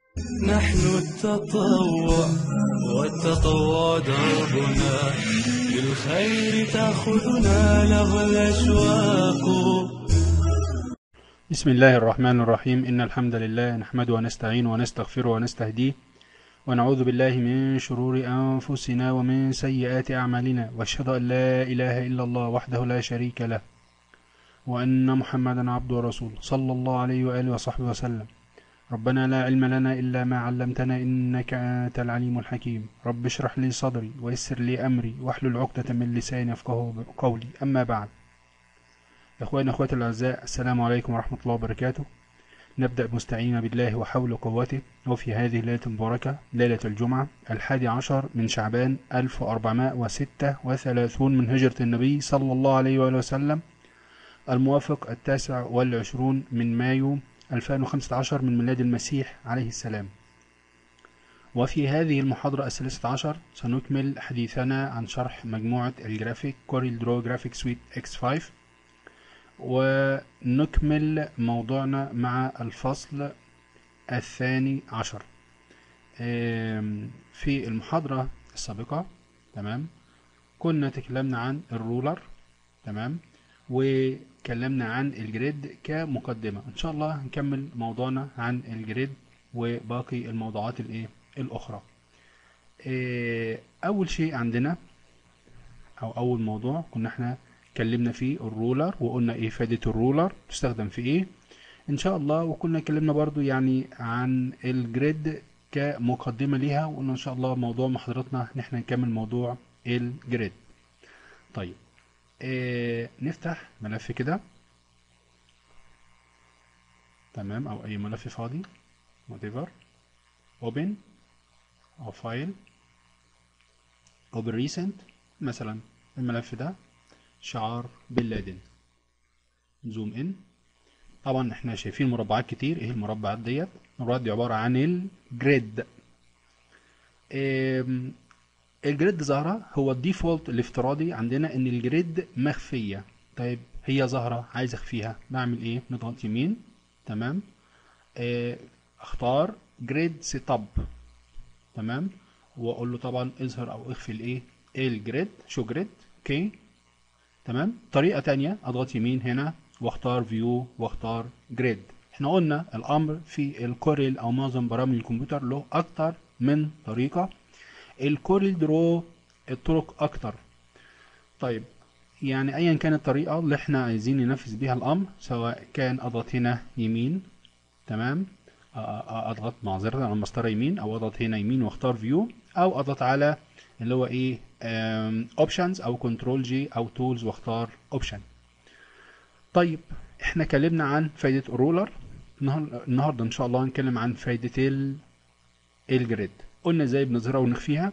نحن التطوع والتطوع دربنا للخير تأخذنا له الأشواق بسم الله الرحمن الرحيم إن الحمد لله نحمده ونستعينه ونستغفره ونستهديه ونعوذ بالله من شرور أنفسنا ومن سيئات أعمالنا وأشهد أن لا إله إلا الله وحده لا شريك له وأن محمدا عبده ورسوله صلى الله عليه وآله وصحبه وسلم ربنا لا علم لنا إلا ما علمتنا إنك أنت العليم الحكيم رب اشرح لي صدري ويسر لي أمري واحلل عقدة من لساني يفقهوا قولي أما بعد إخواني أخواتي الأعزاء السلام عليكم ورحمة الله وبركاته نبدأ مستعينا بالله وحول قوته وفي هذه الليلة المباركة ليلة الجمعة الحادي عشر من شعبان 1436 من هجرة النبي صلى الله عليه وآله وسلم الموافق التاسع والعشرون من مايو 2015 من ميلاد المسيح عليه السلام وفي هذه المحاضرة الثالثة عشر سنكمل حديثنا عن شرح مجموعة الجرافيك كوريل درو جرافيك سويت اكس 5 ونكمل موضوعنا مع الفصل الثاني عشر آم، في المحاضرة السابقة تمام كنا تكلمنا عن الرولر تمام وكلمنا عن الجريد كمقدمة ان شاء الله هنكمل موضوعنا عن الجريد وباقي الموضوعات الايه الاخرى آه، اول شيء عندنا او اول موضوع كنا احنا اتكلمنا فيه الرولر وقلنا ايه فائدة الرولر تستخدم في ايه ان شاء الله وكنا اتكلمنا برضو يعني عن الجريد كمقدمة ليها وقلنا ان شاء الله موضوع محاضرتنا ان احنا نكمل موضوع الجريد طيب اه نفتح ملف كده تمام او اي ملف فاضي whatever open او فايل open recent مثلا الملف ده شعار بن لادن زوم ان طبعا احنا شايفين مربعات كتير ايه المربعات ديت المربعات دي عباره عن الجريد ام، الجريد ظاهره هو الديفولت الافتراضي عندنا ان الجريد مخفيه طيب هي ظاهره عايز اخفيها بعمل ايه نضغط يمين تمام اه، اختار جريد سيت اب تمام واقول له طبعا اظهر او اخفي الايه الجريد شو جريد اوكي تمام طريقة تانية اضغط يمين هنا واختار فيو واختار جريد احنا قلنا الامر في الكوريل او معظم برامج الكمبيوتر له اكتر من طريقة الكوريل درو الطرق اكتر طيب يعني ايا كانت الطريقة اللي احنا عايزين ننفذ بيها الامر سواء كان اضغط هنا يمين تمام أ- أ- اضغط معذرة على المسطرة يمين او اضغط هنا يمين واختار فيو او اضغط على اللي هو ايه اوبشنز او كنترول جي او تولز واختار اوبشن طيب احنا اتكلمنا عن فايدة الرولر النهار- النهارده ان شاء الله هنتكلم عن فايدة ال- الجريد قلنا ازاي بنظهرها ونخفيها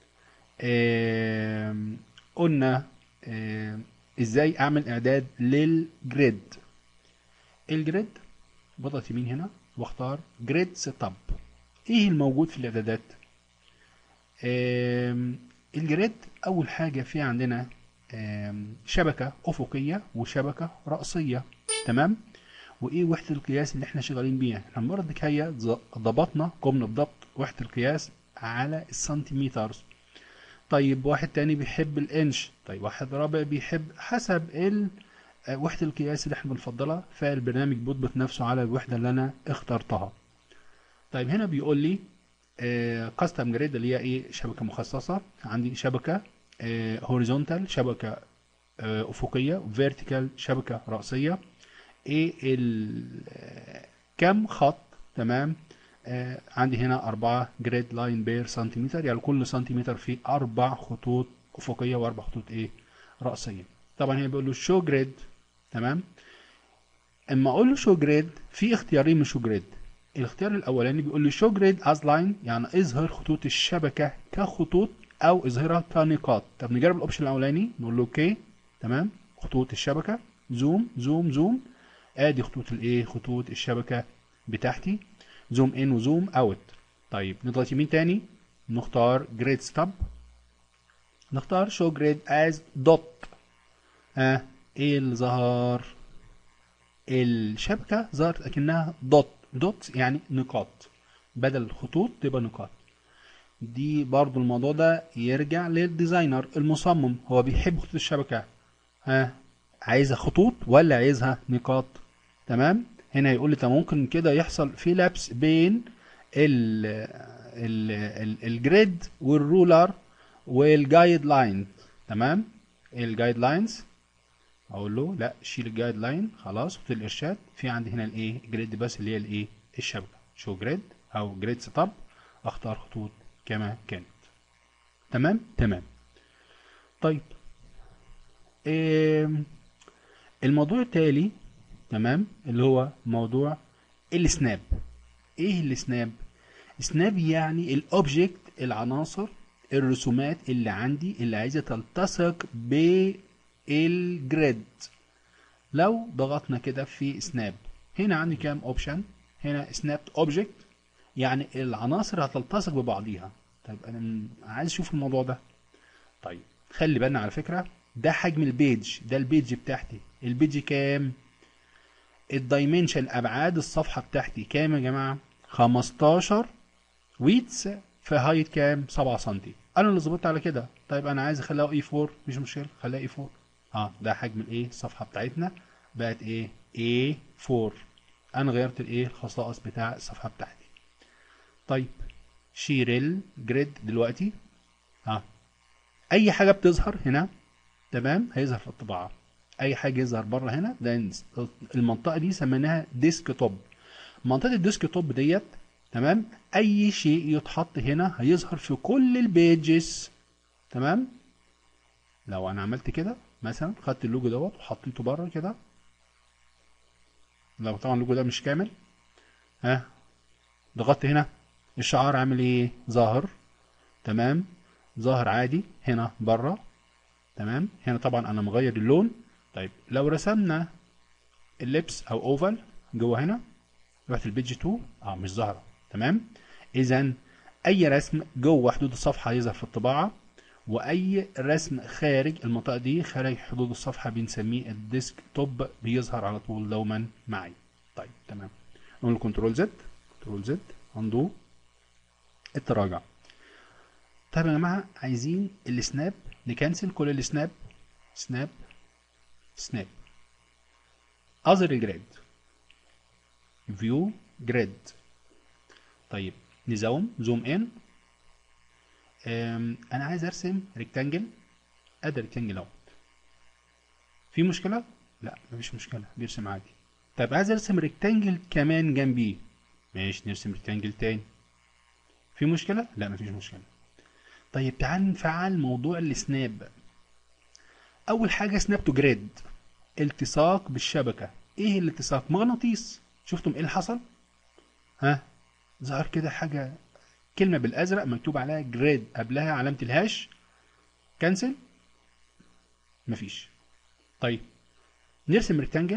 آم، قلنا آم، ازاي اعمل اعداد للجريد الجريد بضغط يمين هنا واختار جريد سيت اب ايه الموجود في الاعدادات آم، الجريد اول حاجه في عندنا آم، شبكه افقيه وشبكه راسيه تمام وايه وحده القياس اللي احنا شغالين بيها احنا المره دي هي ظ- ضبطنا قمنا بضبط وحده القياس على السنتيمتر طيب واحد تاني بيحب الانش طيب واحد رابع بيحب حسب ال آه، وحده القياس اللي احنا بنفضلها فالبرنامج بيضبط نفسه على الوحده اللي انا اخترتها طيب هنا بيقول لي كاستم جريد اللي هي ايه شبكه مخصصه عندي شبكه هوريزونتال شبكه آه، افقيه فيرتيكال شبكه راسيه ايه ال آه، كم خط تمام آه، عندي هنا أربعة جريد لاين بير سنتيمتر يعني كل سنتيمتر فيه أربع خطوط أفقية وأربع خطوط إيه رأسية طبعا هنا بيقول له شو جريد تمام اما اقول له شو جريد في اختيارين من شو جريد الاختيار الاولاني بيقول لي شو جريد از لاين يعني اظهر خطوط الشبكه كخطوط او اظهرها كنقاط طب نجرب الاوبشن الاولاني نقول له اوكي تمام خطوط الشبكه زوم زوم زوم ادي خطوط الايه خطوط الشبكه بتاعتي زوم ان وزوم اوت طيب نضغط يمين تاني نختار جريد ستاب نختار شو جريد از دوت ها ايه اللي ظهر الشبكه ظهرت اكنها دوت دوت يعني نقاط بدل الخطوط تبقى نقاط دي برضو الموضوع ده يرجع للديزاينر المصمم هو بيحب خطوط الشبكة ها عايزها خطوط ولا عايزها نقاط تمام هنا يقول لي طب ممكن كده يحصل في لبس بين ال ال ال الجريد والرولر والجايد لاين تمام الجايد لاينز اقول له لا شيل الجايد لاين خلاص خط الارشاد في عندي هنا الايه جريد بس اللي هي الايه الشبكه شو جريد او جريد سيت اب اختار خطوط كما كانت تمام تمام طيب إيه الموضوع التالي تمام اللي هو موضوع السناب ايه السناب سناب يعني الاوبجكت العناصر الرسومات اللي عندي اللي عايزه تلتصق بالجريد لو ضغطنا كده في سناب هنا عندي كام اوبشن هنا سناب اوبجكت يعني العناصر هتلتصق ببعضيها طيب انا عايز اشوف الموضوع ده طيب خلي بالنا على فكره ده حجم البيج ده البيج بتاعتي البيج كام الدايمنشن ابعاد الصفحه بتاعتي كام يا جماعه 15 ويتس في هايت كام 7 سم انا اللي ظبطت على كده طيب انا عايز اخليها اي 4 مش مشكله خليها اي 4 اه ده حجم الايه الصفحه بتاعتنا بقت ايه اي 4 انا غيرت الايه الخصائص بتاع الصفحه بتاعتي طيب شيريل جريد دلوقتي اه اي حاجه بتظهر هنا تمام هيظهر في الطباعه اي حاجه يظهر بره هنا ده المنطقه دي سميناها ديسك توب منطقه الديسك توب ديت تمام اي شيء يتحط هنا هيظهر في كل البيجز تمام لو انا عملت كده مثلا خدت اللوجو دوت وحطيته بره كده لو طبعا اللوجو ده مش كامل ها ضغطت هنا الشعار عامل ايه ظاهر تمام ظاهر عادي هنا بره تمام هنا طبعا انا مغير اللون طيب لو رسمنا اللبس او اوفال جوه هنا رحت البيج 2 اه مش ظاهره تمام اذا اي رسم جوه حدود الصفحه يظهر في الطباعه واي رسم خارج المنطقه دي خارج حدود الصفحه بنسميه الديسك توب بيظهر على طول دوما معي طيب تمام نقول كنترول زد كنترول زد اندو التراجع طيب يا جماعه عايزين السناب نكنسل كل السناب سناب سناب اظهر الجريد فيو جريد طيب نزوم زوم ان انا عايز ارسم ريكتانجل ادي ريكتانجل اهوت في مشكله لا مفيش مشكله بيرسم عادي طيب عايز ارسم ريكتانجل كمان جنبيه ماشي نرسم ريكتانجل تاني في مشكله لا مفيش مشكله طيب تعال نفعل موضوع السناب اول حاجه سناب تو جريد التصاق بالشبكه ايه الالتصاق مغناطيس شفتم ايه اللي حصل ها ظهر كده حاجه كلمه بالازرق مكتوب عليها جريد قبلها علامه الهاش كنسل مفيش طيب نرسم ريكتانجل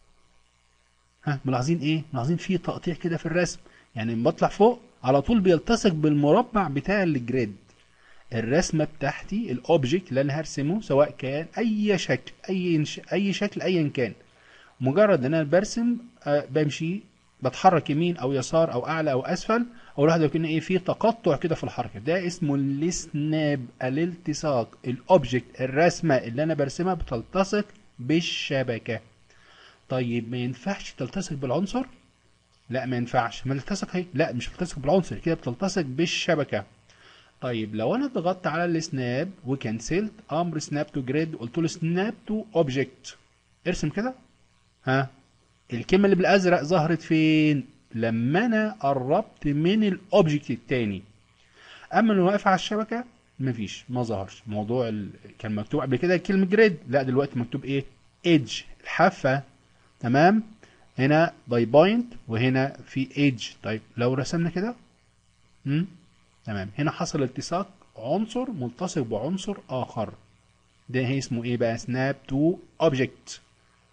ها ملاحظين ايه ملاحظين في تقطيع كده في الرسم يعني لما بطلع فوق على طول بيلتصق بالمربع بتاع الجريد الرسمه بتاعتي الاوبجكت اللي انا هرسمه سواء كان اي شكل اي اي شكل ايا كان مجرد ان انا برسم أه بمشي بتحرك يمين او يسار او اعلى او اسفل او لحظه يكون ايه في تقطع كده في الحركه ده اسمه السناب الالتصاق الاوبجكت الرسمه اللي انا برسمها بتلتصق بالشبكه طيب ما ينفعش تلتصق بالعنصر لا ما ينفعش ما تلتصق اهي لا مش بتلتصق بالعنصر كده بتلتصق بالشبكه طيب لو انا ضغطت على السناب وكنسلت امر سناب تو جريد قلت له سناب تو اوبجكت ارسم كده ها الكلمه اللي بالازرق ظهرت فين لما انا قربت من الاوبجكت التاني اما لو واقف على الشبكه مفيش ما ظهرش موضوع ال... كان مكتوب قبل كده كلمه جريد لا دلوقتي مكتوب ايه ايدج الحافه تمام هنا باي بوينت وهنا في ايدج طيب لو رسمنا كده امم تمام هنا حصل التصاق عنصر ملتصق بعنصر اخر ده هي اسمه ايه بقى سناب تو اوبجكت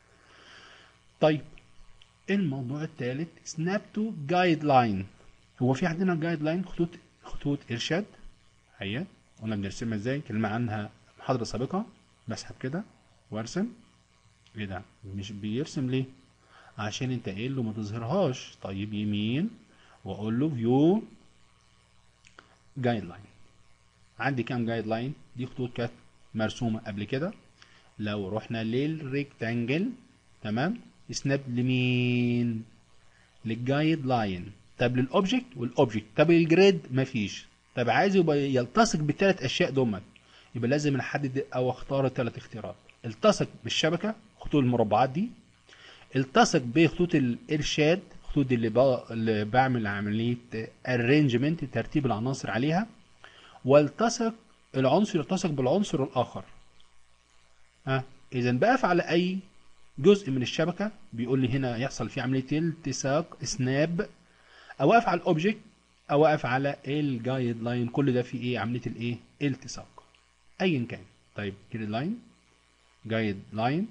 طيب الموضوع الثالث سناب تو جايد لاين هو في عندنا جايد لاين خطوط خطوط ارشاد هي قلنا بنرسمها ازاي كلمة عنها محاضرة سابقة بسحب كده وارسم ايه ده مش بيرسم ليه عشان انت قايل له ما تظهرهاش طيب يمين واقول له فيو جايد لاين عندي كام جايد لاين دي خطوط كانت مرسومه قبل كده لو رحنا للريكتانجل تمام سناب لمين للجايد لاين طب للاوبجكت والاوبجكت طب الجريد مفيش طب عايز يبقى يلتصق بالثلاث اشياء دول يبقى لازم نحدد او اختار الثلاث اختيارات التصق بالشبكه خطوط المربعات دي التصق بخطوط الارشاد خطوط اللي, بقى اللي بعمل عمليه ارينجمنت ترتيب العناصر عليها والتصق العنصر يلتصق بالعنصر الاخر ها اذا بقف على اي جزء من الشبكه بيقول لي هنا يحصل فيه عمليه التصاق سناب اوقف على الاوبجكت اوقف على الجايد لاين كل ده في ايه عمليه الايه التصاق ايا كان طيب جريد لاين جايد لاين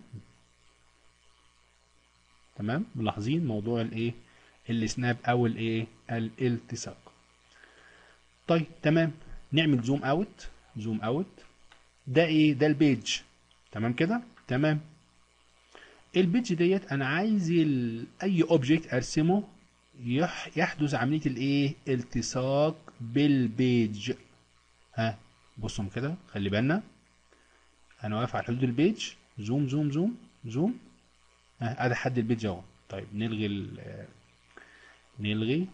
تمام ملاحظين موضوع الايه السناب او الايه الالتصاق طيب تمام نعمل زوم اوت زوم اوت ده ايه ده البيج تمام كده تمام البيج ديت انا عايز ال- اي اوبجكت ارسمه يح يحدث عمليه الايه التصاق بالبيج ها بصوا كده خلي بالنا انا واقف على حدود البيج زوم زوم زوم زوم ها ادي حد البيج اهو طيب نلغي ال- آه، نلغي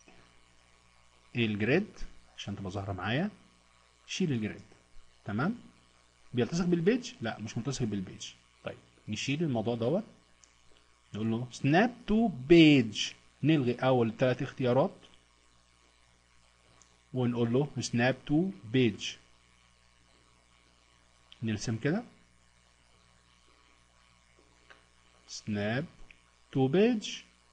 الجريد عشان تبقى ظاهره معايا شيل الجريد تمام بيلتصق بالبيج لا مش ملتصق بالبيج طيب نشيل الموضوع دوت نقول له سناب تو بيج نلغي اول ثلاث اختيارات ونقول له سناب تو بيج نرسم كده سناب تو بيج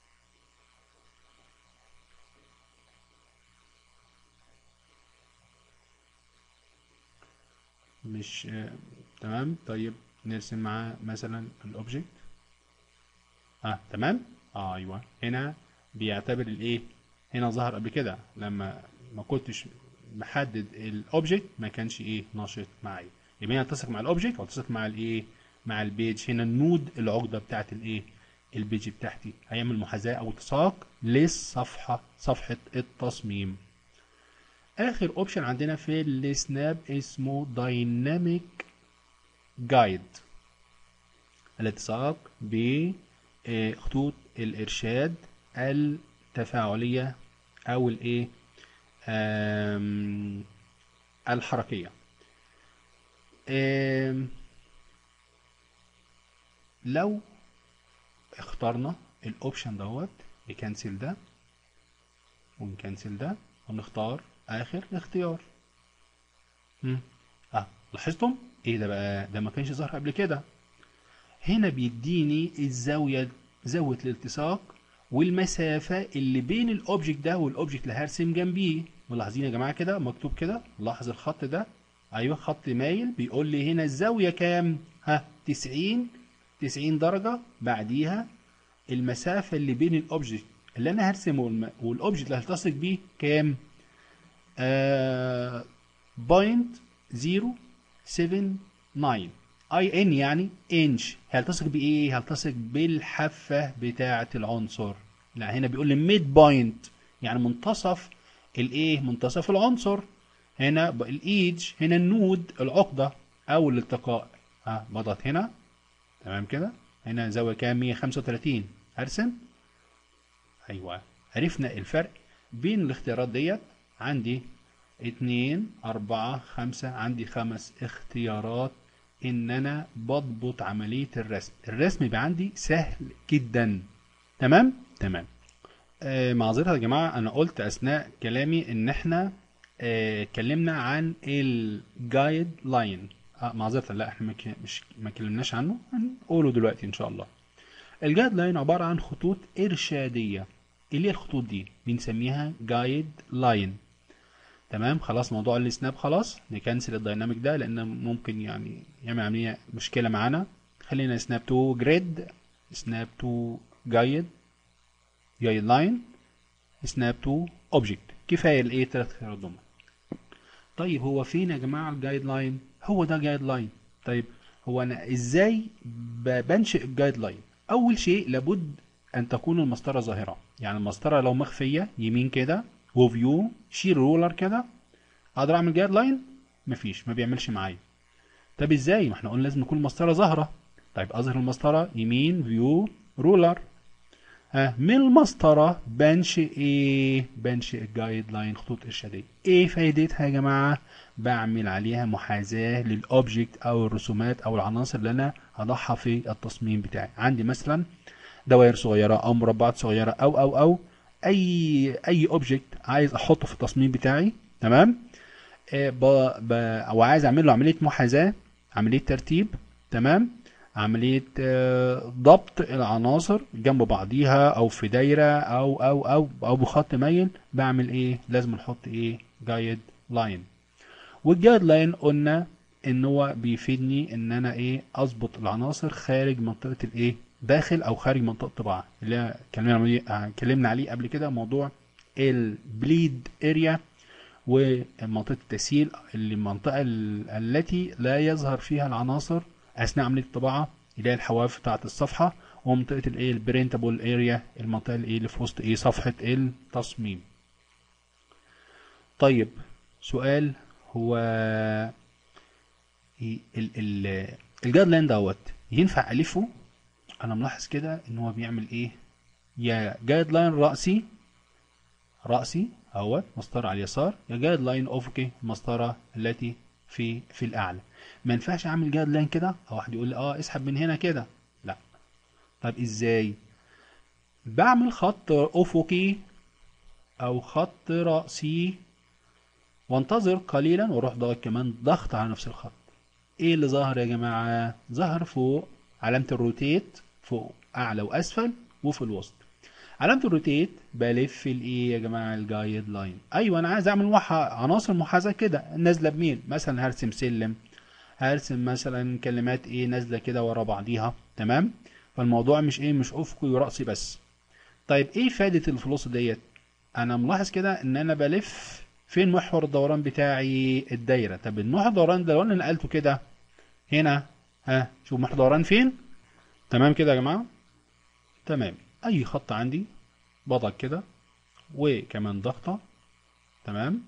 مش آه، تمام طيب نرسم مع مثلا الاوبجكت اه تمام اه ايوه هنا بيعتبر الايه هنا ظهر قبل كده لما ما كنتش محدد الاوبجكت ما كانش ايه ناشط معايا يبقى هنا التصق مع الاوبجكت والتصق مع الايه مع البيج هنا النود العقده بتاعت الايه البيج بتاعتي هيعمل محاذاه او التصاق للصفحه صفحه التصميم اخر اوبشن عندنا في السناب اسمه دايناميك جايد الالتصاق بخطوط الارشاد التفاعليه او الايه آم، الحركيه آم، لو اخترنا الاوبشن دوت نكنسل ده ونكنسل ده ونختار اخر اختيار مم. اه لاحظتم ايه ده بقى ده ما كانش ظاهر قبل كده هنا بيديني الزاويه زاويه الالتصاق والمسافه اللي بين الاوبجكت ده والاوبجكت اللي هرسم جنبيه ملاحظين يا جماعه كده مكتوب كده لاحظ الخط ده ايوه خط مايل بيقول لي هنا الزاويه كام ها 90 90 درجه بعديها المسافه اللي بين الاوبجكت اللي انا هرسمه والم- والاوبجكت اللي هلتصق بيه كام بوينت زيرو سيفن ناين اي ان يعني انش هيلتصق بايه هيلتصق بالحافه بتاعه العنصر لا هنا بيقول لي ميد بوينت يعني منتصف الايه منتصف العنصر هنا ب- الايدج هنا النود العقده او الالتقاء ها بضغط هنا تمام كده هنا زاويه كام 135 ارسم ايوه عرفنا الفرق بين الاختيارات ديت عندي اتنين اربعة خمسة عندي خمس اختيارات ان انا بضبط عملية الرسم الرسم يبقى عندي سهل جدا تمام تمام آه معذرة يا جماعة انا قلت اثناء كلامي ان احنا آه، اتكلمنا عن الجايد لاين آه معذرة لا احنا ما ك- مش ما اتكلمناش عنه هنقوله دلوقتي ان شاء الله الجايد لاين عبارة عن خطوط إرشادية اللي هي الخطوط دي بنسميها جايد لاين تمام خلاص موضوع السناب خلاص نكنسل الدايناميك ده لأن ممكن يعني يعمل عملية مشكلة معانا خلينا سناب تو جريد سناب تو جايد جايد لاين سناب تو اوبجكت كفاية الايه تلات خيارات دول طيب هو فين يا جماعة الجايد لاين هو ده جايد لاين طيب هو انا ازاي ب- بنشئ الجايد لاين اول شيء لابد ان تكون المسطره ظاهره يعني المسطره لو مخفيه يمين كده وفيو شيل رولر كده اقدر اعمل جايد لاين مفيش ما بيعملش معايا طب ازاي ما احنا قلنا لازم يكون المسطره ظاهره طيب اظهر المسطره يمين فيو رولر ها من المسطره بنشئ ايه بنشئ الجايد لاين خطوط ارشاديه ايه فايدتها يا جماعه بعمل عليها محاذاه للاوبجكت او الرسومات او العناصر اللي انا هضعها في التصميم بتاعي عندي مثلا دوائر صغيره او مربعات صغيره او او او اي اي اوبجكت عايز احطه في التصميم بتاعي تمام آه، ب... ب... او عايز اعمل له عمليه محاذاه عمليه ترتيب تمام عمليه آه، ضبط العناصر جنب بعضيها او في دايره او او او او بخط مايل بعمل ايه لازم نحط ايه جايد لاين والجايد لاين قلنا ان هو بيفيدني ان انا ايه اظبط العناصر خارج منطقه الايه داخل او خارج منطقه الطباعه اللي هي اتكلمنا عليه اتكلمنا عليه قبل كده موضوع البليد اريا ومنطقه التسهيل اللي المنطقه ال- التي لا يظهر فيها العناصر اثناء عمليه الطباعه اللي هي الحواف بتاعه الصفحه ومنطقه الايه البرينتابل اريا المنطقه اللي ايه اللي في وسط ايه صفحه التصميم طيب سؤال هو ال ال الجايد لاين دوت ينفع الفه انا ملاحظ كده ان هو بيعمل ايه يا جايد لاين راسي راسي اهوت مسطره على اليسار يا جايد لاين افقي المسطره التي في في الاعلى ما ينفعش اعمل جايد لاين كده او واحد يقول لي اه اسحب من هنا كده لا طب ازاي بعمل خط افقي او خط راسي وانتظر قليلا واروح ضاغط كمان ضغط على نفس الخط ايه اللي ظهر يا جماعه ظهر فوق علامه الروتيت فوق اعلى واسفل وفي الوسط علامه الروتيت بلف الايه يا جماعه الجايد لاين ايوه انا عايز اعمل محا... عناصر محاذاه كده نازله بمين مثلا هرسم سلم هرسم مثلا كلمات ايه نازله كده ورا بعضيها تمام فالموضوع مش ايه مش افقي وراسي بس طيب ايه فائده الفلوس ديت انا ملاحظ كده ان انا بلف فين محور الدوران بتاعي الدايره طب المحور الدوران ده لو انا نقلته كده هنا ها شوف محور الدوران فين تمام كده يا جماعه تمام اي خط عندي بضغط كده وكمان ضغطه تمام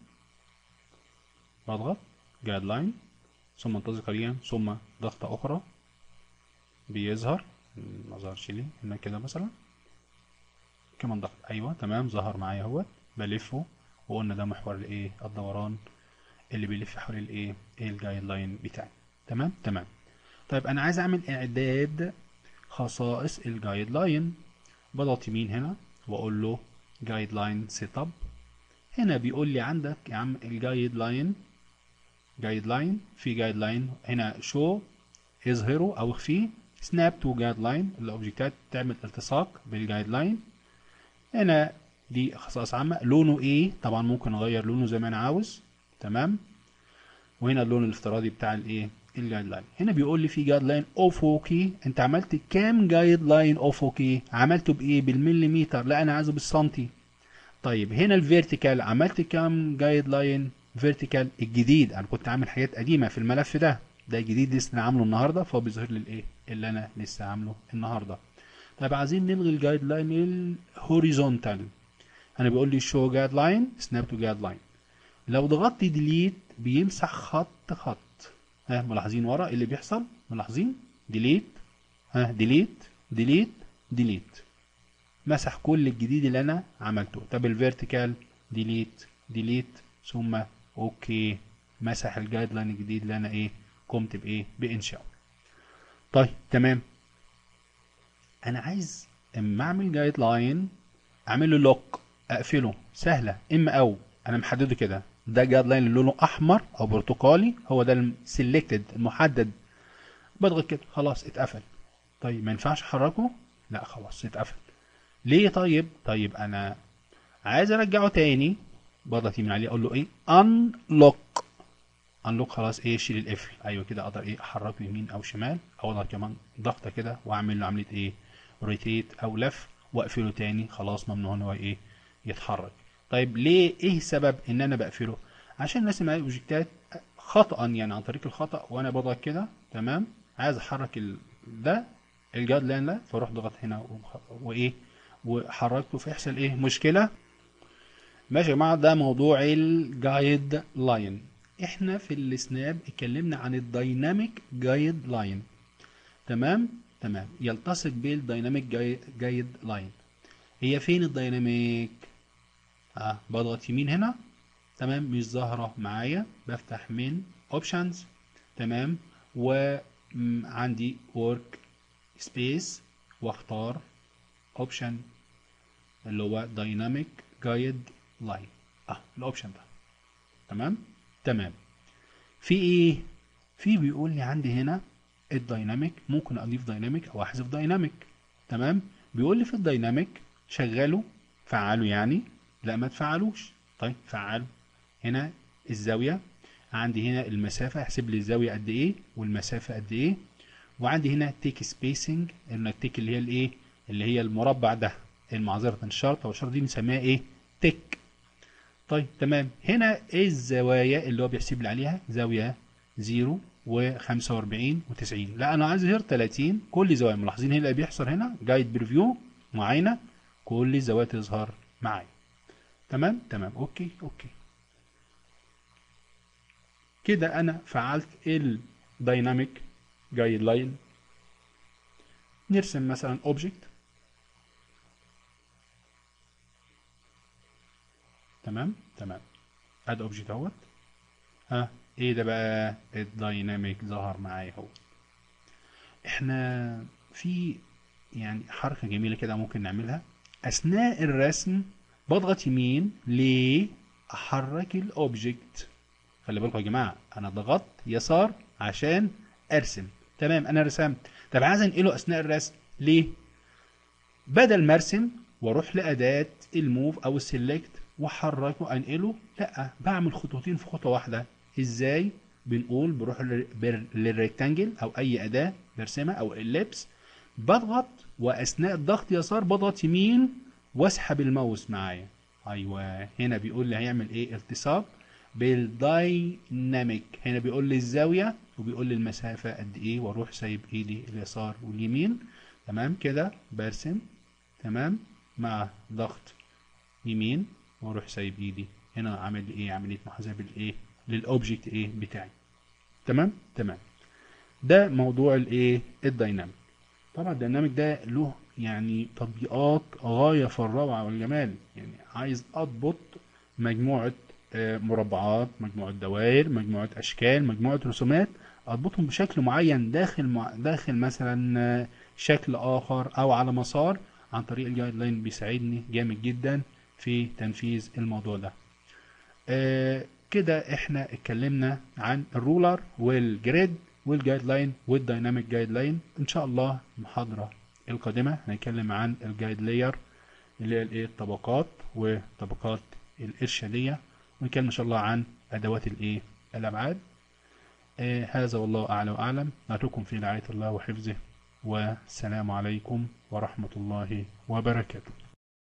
بضغط جايد لاين ثم انتظر قليلا ثم ضغطه اخرى بيظهر ما ظهرش ليه هنا كده مثلا كمان ضغط ايوه تمام ظهر معايا اهوت بلفه وقلنا ده محور الايه الدوران اللي بيلف حول الايه الجايد لاين بتاعي تمام تمام طيب انا عايز اعمل اعداد خصائص الجايد لاين بضغط يمين هنا واقول له جايد لاين سيت اب هنا بيقول لي عندك يا عم الجايد لاين جايد لاين في جايد لاين هنا شو اظهره او اخفيه سناب تو جايد لاين الاوبجكتات تعمل التصاق بالجايد لاين هنا دي خصائص عامة لونه ايه طبعا ممكن اغير لونه زي ما انا عاوز تمام وهنا اللون الافتراضي بتاع الايه الجايد لاين هنا بيقول لي في جايد لاين افقي انت عملت كام جايد لاين افقي عملته بايه بالمليمتر لا انا عايزه بالسنتي طيب هنا الفيرتيكال عملت كام جايد لاين فيرتيكال الجديد انا كنت عامل حاجات قديمه في الملف ده ده جديد لسه انا عامله النهارده فهو بيظهر لي الايه اللي انا لسه عامله النهارده طيب عايزين نلغي الجايد لاين الهوريزونتال انا بيقول لي شو جايد لاين سناب تو جايد لاين لو ضغطت ديليت بيمسح خط خط ها ملاحظين ورا اللي بيحصل ملاحظين ديليت ها ديليت ديليت ديليت مسح كل الجديد اللي انا عملته طب الفيرتيكال ديليت ديليت ثم اوكي مسح الجايد لاين الجديد اللي انا ايه قمت بايه بانشاؤه طيب تمام انا عايز اما اعمل جايد لاين اعمل له لوك اقفله سهله اما او انا محدده كده ده جايد لاين اللي لونه احمر او برتقالي هو ده السيلكتد المحدد بضغط كده خلاص اتقفل طيب ما ينفعش احركه لا خلاص اتقفل ليه طيب طيب انا عايز ارجعه تاني بضغط يمين عليه اقول له ايه انلوك انلوك خلاص ايه شيل القفل ايوه كده اقدر ايه احركه يمين او شمال او اضغط كمان ضغطه كده واعمل له عمليه ايه روتيت او لف واقفله تاني خلاص ممنوع ان هو ايه يتحرك طيب ليه ايه سبب ان انا بقفله عشان الناس معايا اوبجكتات خطا يعني عن طريق الخطا وانا بضغط كده تمام عايز احرك ال... ده الجاد لاين ده فاروح ضغط هنا وخ- وايه وحركته فيحصل ايه مشكله ماشي يا جماعه ده موضوع الجايد لاين احنا في السناب اتكلمنا عن الدايناميك جايد لاين تمام تمام يلتصق بالدايناميك جايد لاين هي فين الدايناميك اه بضغط يمين هنا تمام مش ظاهره معايا بفتح من اوبشنز تمام وعندي ورك سبيس واختار اوبشن اللي هو دايناميك جايد لاين اه الاوبشن ده تمام تمام في ايه في بيقول لي عندي هنا الدايناميك ممكن اضيف دايناميك او احذف دايناميك تمام بيقول لي في الدايناميك شغله فعله يعني لا ما تفعلوش طيب فعله هنا الزاويه عندي هنا المسافه احسب لي الزاويه قد ايه والمسافه قد ايه وعندي هنا تيك سبيسنج انك تيك اللي هي الايه اللي هي المربع ده المعذره الشرط او الشرط دي بنسميها ايه تك طيب تمام هنا ايه الزوايا اللي هو بيحسب لي عليها زاويه 0 و45 و90 لا انا عايز غير 30 كل زوايا ملاحظين هنا اللي بيحصل هنا جايد بريفيو معانا كل الزوايا تظهر معايا تمام تمام اوكي اوكي كده انا فعلت الدايناميك جايد لاين نرسم مثلا اوبجكت تمام تمام اد اوبجكت اهوت ها ايه ده بقى الدايناميك ظهر معايا اهو احنا في يعني حركه جميله كده ممكن نعملها اثناء الرسم بضغط يمين ليه احرك الاوبجكت خلي بالكم يا جماعه انا ضغطت يسار عشان ارسم تمام انا رسمت طب عايز انقله اثناء الرسم ليه بدل ما ارسم واروح لاداه الموف او السيلكت واحركه انقله لا بعمل خطوتين في خطوه واحده ازاي بنقول بروح للريكتانجل او اي اداه برسمها او اللبس بضغط واثناء الضغط يسار بضغط يمين واسحب الماوس معايا ايوه هنا بيقول لي هيعمل ايه التصاق بالدايناميك هنا بيقول لي الزاويه وبيقول لي المسافه قد ايه واروح سايب ايدي اليسار واليمين تمام كده برسم تمام مع ضغط يمين واروح سايب ايدي هنا عامل ايه عمليه محاذاه بالايه للاوبجكت ايه بتاعي تمام تمام ده موضوع الايه الدايناميك طبعا الديناميك ده له يعني تطبيقات غايه في الروعه والجمال يعني عايز اضبط مجموعه آه، مربعات مجموعه دوائر مجموعه اشكال مجموعه رسومات اضبطهم بشكل معين داخل مع داخل مثلا آه، شكل اخر او على مسار عن طريق الجايد لاين بيساعدني جامد جدا في تنفيذ الموضوع ده آه، كده احنا اتكلمنا عن الرولر والجريد والجايد لاين والدايناميك جايد لاين ان شاء الله المحاضره القادمه هنتكلم عن الجايد لاير اللي هي الايه الطبقات وطبقات الارشاديه ونتكلم ان شاء الله عن ادوات الايه الابعاد آه هذا والله اعلى واعلم نترككم في رعايه الله وحفظه والسلام عليكم ورحمه الله وبركاته